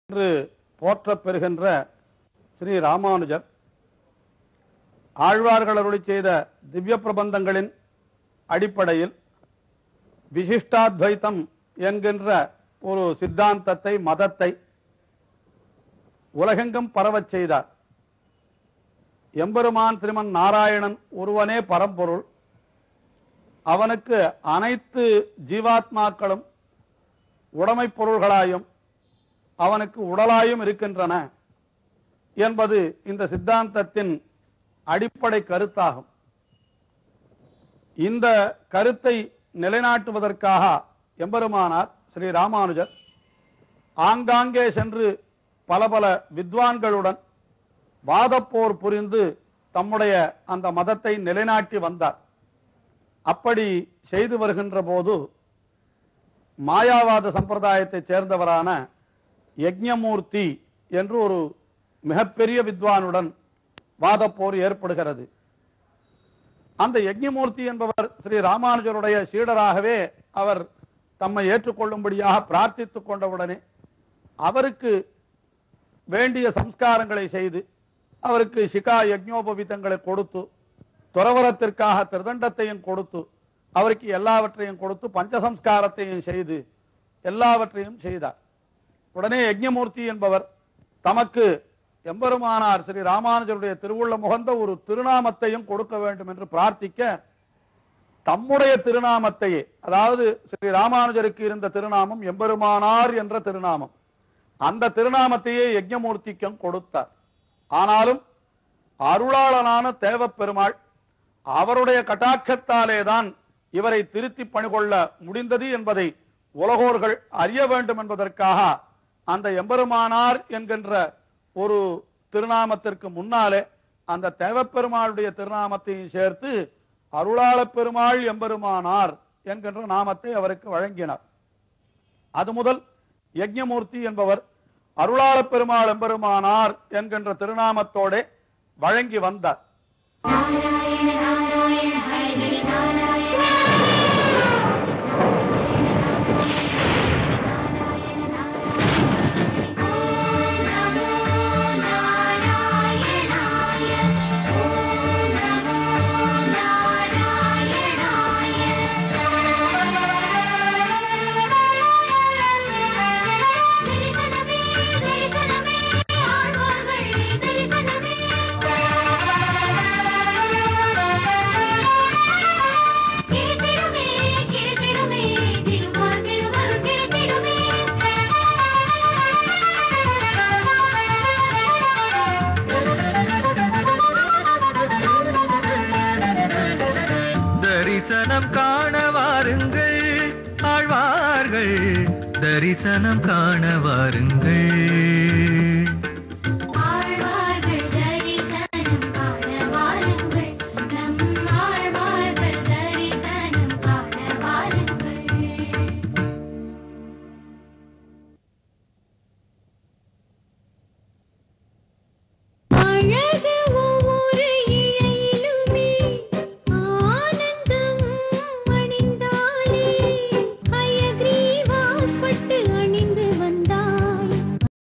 என்று போற்றப் பெறுகின்ற ஸ்ரீ ராமானுஜர் ஆழ்வார்கள் அருளி செய்த திவ்ய பிரபந்தங்களின் அடிப்படையில் விசிஷ்டாத்வைத்தம் என்கின்ற ஒரு சித்தாந்தத்தை மதத்தை உலகெங்கும் பரவச் செய்தார் எம்பெருமான் ஸ்ரீமன் நாராயணன் ஒருவனே பரம்பொருள் அவனுக்கு அனைத்து ஜீவாத்மாக்களும் உடைமைப் பொருள்களாயும் அவனுக்கு உடலாயும் இருக்கின்றன என்பது இந்த சித்தாந்தத்தின் அடிப்படை கருத்தாகும் இந்த கருத்தை நிலைநாட்டுவதற்காக எம்பெருமானார் ஸ்ரீ ராமானுஜர் ஆங்காங்கே சென்று பல பல வித்வான்களுடன் வாதப்போர் புரிந்து தம்முடைய அந்த மதத்தை நிலைநாட்டி வந்தார் அப்படி செய்து வருகின்ற போது மாயாவாத சம்பிரதாயத்தைச் சேர்ந்தவரான யக்ஞமூர்த்தி என்று ஒரு மிகப்பெரிய வித்வானுடன் வாதப்போர் ஏற்படுகிறது அந்த யக்ஞமூர்த்தி என்பவர் ஸ்ரீ ராமானுஜருடைய சீடராகவே அவர் தம்மை ஏற்றுக்கொள்ளும்படியாக பிரார்த்தித்துக் கொண்டவுடனே அவருக்கு வேண்டிய சம்ஸ்காரங்களை செய்து அவருக்கு சிகா யஜ்ஞோபவீதங்களை கொடுத்து துறவரத்திற்காக திருதண்டத்தையும் கொடுத்து அவருக்கு எல்லாவற்றையும் கொடுத்து பஞ்சசம்ஸ்காரத்தையும் செய்து எல்லாவற்றையும் செய்தார் உடனே யஜ்ஞமூர்த்தி என்பவர் தமக்கு எம்பெருமானார் ஸ்ரீ ராமானுஜருடைய திருவுள்ள முகந்த ஒரு திருநாமத்தையும் கொடுக்க வேண்டும் என்று பிரார்த்திக்க தம்முடைய திருநாமத்தையே அதாவது ஸ்ரீ ராமானுஜருக்கு இருந்த திருநாமம் எம்பெருமானார் என்ற திருநாமம் அந்த திருநாமத்தையே யஜ்ஞமூர்த்திக்கும் கொடுத்தார் ஆனாலும் அருளாளனான தேவப்பெருமாள் அவருடைய கட்டாட்சத்தாலே தான் இவரை திருத்தி பணிகொள்ள முடிந்தது என்பதை உலகோர்கள் அறிய வேண்டும் என்பதற்காக அந்த எம்பெருமானார் என்கின்ற ஒரு திருநாமத்திற்கு முன்னாலே அந்த தேவப்பெருமாளுடைய திருநாமத்தையும் சேர்த்து அருளாளப் பெருமாள் எம்பெருமானார் என்கின்ற நாமத்தை அவருக்கு வழங்கினார் அது முதல் யஜ்ஞமூர்த்தி என்பவர் அருளாளப் பெருமாள் எம்பெருமானார் என்கின்ற திருநாமத்தோடே வழங்கி வந்தார் நாராயண நாராயண ஹரி நாராயண ஓம் நமோ நாராயணாய ஓம் நமோ நாராயணாய தரிசனமே தரிசனமே ஆழ்வார்கள் தரிசனமே கிருத்திடுமே கிருத்திடுமே திருமால் திருவருள் கிருத்திடுமே தரிசனம் காண வாருங்கள் ஆழ்வார்கள் தரிசனம் காண வாருங்கள்